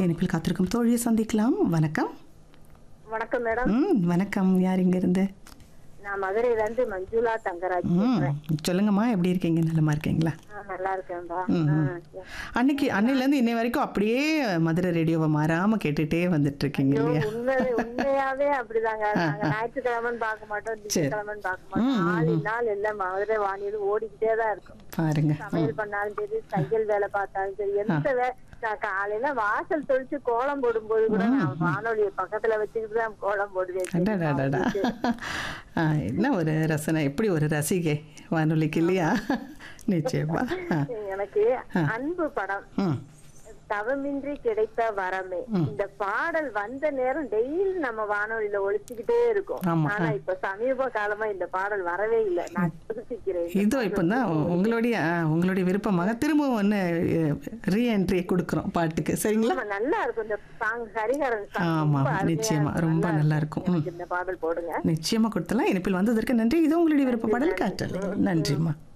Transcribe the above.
இனிப்பில் காத்திருக்கும் தோழியை சந்திக்கலாம் வணக்கம் வணக்கம் மேடம் ம் வணக்கம் யார் இங்க இருந்து நான் மதுரையில இருந்து மஞ்சுளா தங்கராஜ் ம் பேசுறேன் சொல்லுங்கம்மா எப்படி இருக்கீங்க நலமா இருக்கீங்களா ஆ, நல்லா இருக்கேன்பா ம், ம். ஆ, அன்னைக்கு அன்னையிலேருந்து இன்னை வரைக்கும் அப்படியே மதுரை ரேடியோவை மாறாம கேட்டுட்டே வந்துட்டு இருக்கீங்க ஐயோ, இல்லையா உண்மை உண்மையாவே அப்படிதாங்க நாங்க ஞாயிற்றுக்கிழமைன்னு பார்க்க மாட்டோம் திங்கட்கிழமைன்னு பார்க்க மாட்டோம் நாலு நாள் எல்லாம் மதுரை வானிலை ஓடிக்கிட்டே தான் இருக்கும் பாருங்க சமையல் பண்ணாலும் சரி தையல் வேலை பார்த்தாலும் சரி எந்த வே நான் காலையில வாசல் தொழிச்சு கோலம் போடும்போது கூட நான் வானொலியை பக்கத்துல வச்சுக்கிட்டு தான் கோலம் போடுவேன் அடடடடா ஆ, என்ன ஒரு ரசனை எப்படி ஒரு ரசிகை வானொலிக்கு இல்லையா நிச்சயமா ஆ, எனக்கு அன்பு படம் ம் தவமின்றி கிடைத்த வரமே இந்த பாடல் வந்த நேரம் டெய்லி நம்ம வானொலியில ஒழிச்சுக்கிட்டே இருக்கும் ஆமா. ஆனா இப்ப சமீப காலமா இந்த பாடல் வரவே இல்லை நான் யோசிக்கிறேன் இதோ இப்போ தான் உங்களுடைய ஆ, உங்களுடைய விருப்பமாக திரும்பவும் ஒன்று ரீஎன்ட்ரி கொடுக்குறோம் பாட்டுக்கு சரிங்களா ஆமா, நல்லா இருக்கும் இந்த சாங் ஹரிஹரன் song ஆமா ரொம்ப அருமையா நிச்சயமா இருக்கும். ரொம்ப நல்லா நல்லா இருக்கும் ம் எனக்கு இந்த பாடல் போடுங்க நிச்சயமா கொடுத்தலாம் இனிப்பில் வந்ததற்கு நன்றி இது உங்களுடைய விருப்ப பாடல் காற்றலை நன்றிம்மா